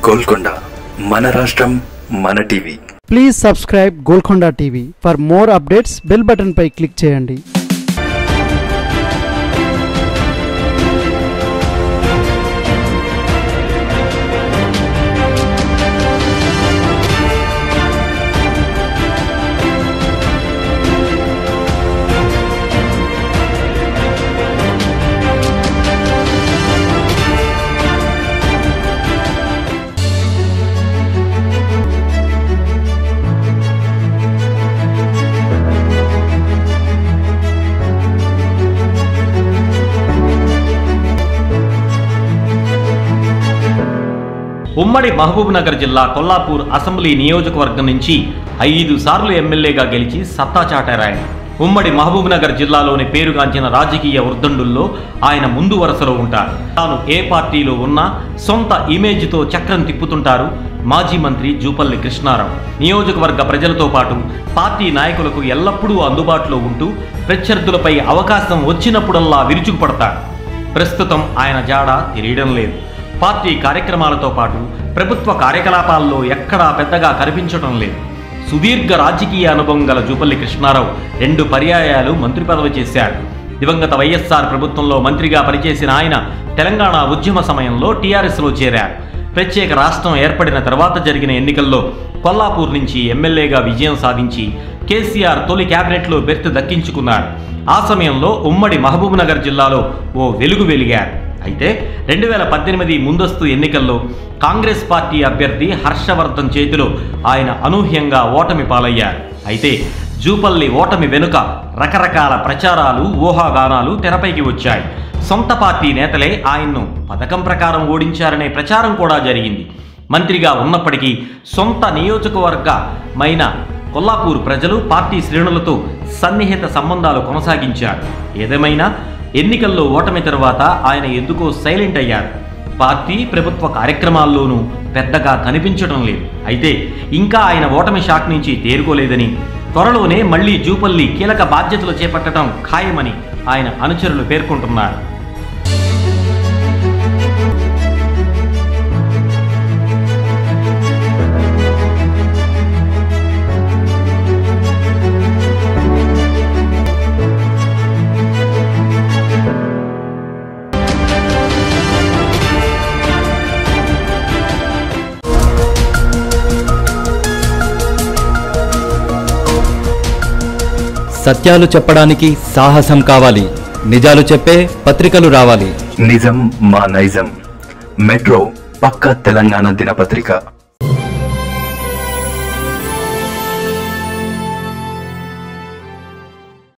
గోల్కొండ మన రాష్ట్రం మన TV please subscribe Golconda TV for more updates bell button పై క్లిక్ చేయండి ఉమ్మడి మహబూబ్ నగర్ జిల్లా కొల్లాపూర్ అసెంబ్లీ నియోజకవర్గం నుంచి ఐదు సార్లు ఎమ్మెల్యేగా గెలిచి సత్తా చాటారాయన ఉమ్మడి మహబూబ్ నగర్ జిల్లాలోని పేరుగాంచిన రాజకీయ వృద్ధండుల్లో ఆయన ముందు వరుసలో ఉంటారు తాను ఏ పార్టీలో ఉన్నా సొంత ఇమేజ్తో చక్రం తిప్పుతుంటారు మాజీ మంత్రి జూపల్లి కృష్ణారావు నియోజకవర్గ ప్రజలతో పాటు పార్టీ నాయకులకు ఎల్లప్పుడూ అందుబాటులో ఉంటూ ప్రత్యర్థులపై అవకాశం వచ్చినప్పుడల్లా విరుచుకుపడతారు ప్రస్తుతం ఆయన జాడ తెలియడం లేదు పార్టీ కార్యక్రమాలతో పాటు ప్రభుత్వ కార్యకలాపాల్లో ఎక్కడా పెద్దగా కనిపించడం లేదు సుదీర్ఘ రాజకీయ అనుభవం గల జూపల్లి కృష్ణారావు రెండు పర్యాయాలు మంత్రి పదవి చేశారు దివంగత వైఎస్ఆర్ ప్రభుత్వంలో మంత్రిగా పనిచేసిన ఆయన తెలంగాణ ఉద్యమ సమయంలో టీఆర్ఎస్లో చేరారు ప్రత్యేక రాష్ట్రం ఏర్పడిన తర్వాత జరిగిన ఎన్నికల్లో కొల్లాపూర్ నుంచి ఎమ్మెల్యేగా విజయం సాధించి కేసీఆర్ తొలి క్యాబినెట్లో బెర్త్ దక్కించుకున్నారు ఆ సమయంలో ఉమ్మడి మహబూబ్నగర్ జిల్లాలో ఓ వెలుగు వెలిగారు అయితే రెండు వేల పద్దెనిమిది ముందస్తు ఎన్నికల్లో కాంగ్రెస్ పార్టీ అభ్యర్థి హర్షవర్ధన్ చేతిలో ఆయన అనూహ్యంగా ఓటమి పాలయ్యారు అయితే జూపల్లి ఓటమి వెనుక రకరకాల ప్రచారాలు ఊహాగానాలు తెరపైకి వచ్చాయి సొంత పార్టీ నేతలే ఆయన్ను పథకం ప్రకారం ఓడించారనే ప్రచారం కూడా జరిగింది మంత్రిగా ఉన్నప్పటికీ సొంత నియోజకవర్గమైన కొల్లాపూర్ ప్రజలు పార్టీ శ్రేణులతో సన్నిహిత సంబంధాలు కొనసాగించారు ఏదేమైనా ఎన్నికల్లో ఓటమి తర్వాత ఆయన ఎందుకో సైలెంట్ అయ్యారు పార్టీ ప్రభుత్వ కార్యక్రమాల్లోనూ పెద్దగా కనిపించడం లేదు అయితే ఇంకా ఆయన ఓటమి షాక్ నుంచి తేరుకోలేదని త్వరలోనే మళ్లీ జూపల్లి కీలక బాధ్యతలు చేపట్టడం ఖాయమని ఆయన అనుచరులు పేర్కొంటున్నారు సత్యాలు చెప్పడానికి సాహసం కావాలి నిజాలు చెప్పే పత్రికలు రావాలి నిజం మా నైజం మెట్రో పక్క తెలంగాణ దినపత్రిక